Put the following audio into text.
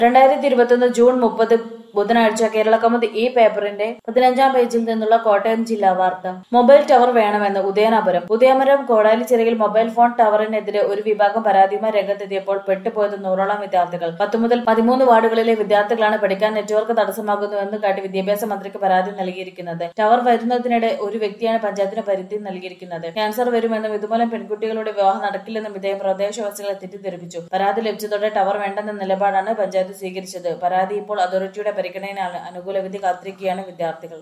രണ്ടായിരത്തി ഇരുപത്തൊന്ന് ജൂൺ മുപ്പത് ബുധനാഴ്ച കേരള കൗമുദി ഈ പേപ്പറിന്റെ പതിനഞ്ചാം പേജിൽ നിന്നുള്ള കോട്ടയം ജില്ലാ വാർത്ത മൊബൈൽ ടവർ വേണമെന്ന് ഉദയനാപുരം ഉദയമരം കോടാലിച്ചിറയിൽ മൊബൈൽ ഫോൺ ടവറിനെതിരെ ഒരു വിഭാഗം പരാതിയുമായി രംഗത്തെത്തിയപ്പോൾ പെട്ടുപോയത് നൂറോളം വിദ്യാർത്ഥികൾ പത്ത് മുതൽ പതിമൂന്ന് വാർഡുകളിലെ വിദ്യാർത്ഥികളാണ് പഠിക്കാൻ നെറ്റ്വർക്ക് തടസ്സമാകുന്നുവെന്ന് കാട്ടി വിദ്യാഭ്യാസ മന്ത്രിക്ക് പരാതി നൽകിയിരിക്കുന്നത് ടവർ വരുന്നതിനിടെ ഒരു വ്യക്തിയാണ് പഞ്ചായത്തിന് പരിധി നൽകിയിരിക്കുന്നത് ക്യാൻസർ വരുമെന്നും ഇതുമൂലം പെൺകുട്ടികളുടെ വിവാഹം നടക്കില്ലെന്നും ഇദ്ദേഹം പ്രദേശവാസികളെ തെറ്റിദ്ധരിപ്പിച്ചു പരാതി ലഭിച്ചതോടെ ടവർ വേണ്ടെന്ന നിലപാടാണ് പഞ്ചായത്ത് സ്വീകരിച്ചത് പരാതി ഇപ്പോൾ അതോറിറ്റിയുടെ പരിഗണനയിൽ അനുകൂല വിധി കാത്തിരിക്കുകയാണ് വിദ്യാർത്ഥികൾ